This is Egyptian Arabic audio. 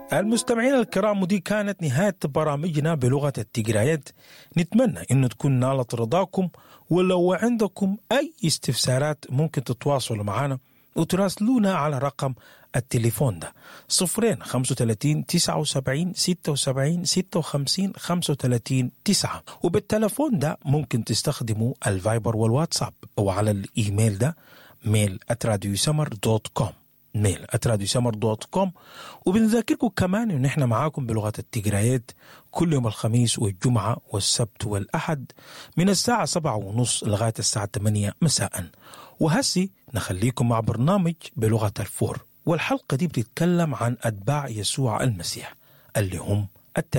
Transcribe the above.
المستمعين الكرام ودي كانت نهاية برامجنا بلغة التجرايات نتمنى أن تكون نالت رضاكم ولو عندكم أي استفسارات ممكن تتواصلوا معنا وتراسلونا على رقم التليفون ده صفرين خمسة وتلاتين تسعة وسبعين ستة وسبعين ستة وخمسين خمسة وتلاتين تسعة وبالتلفون ده ممكن تستخدموا الفايبر والواتساب وعلى الإيميل ده ميل اتراديوسمر دوت كوم ميل اتراديوسمر دوت كوم وبنذكركم كمان ان احنا معاكم بلغه التجرايات كل يوم الخميس والجمعه والسبت والاحد من الساعه سبعة ونص لغايه الساعه 8 مساء وهسي نخليكم مع برنامج بلغه الفور والحلقه دي بتتكلم عن اتباع يسوع المسيح اللي هم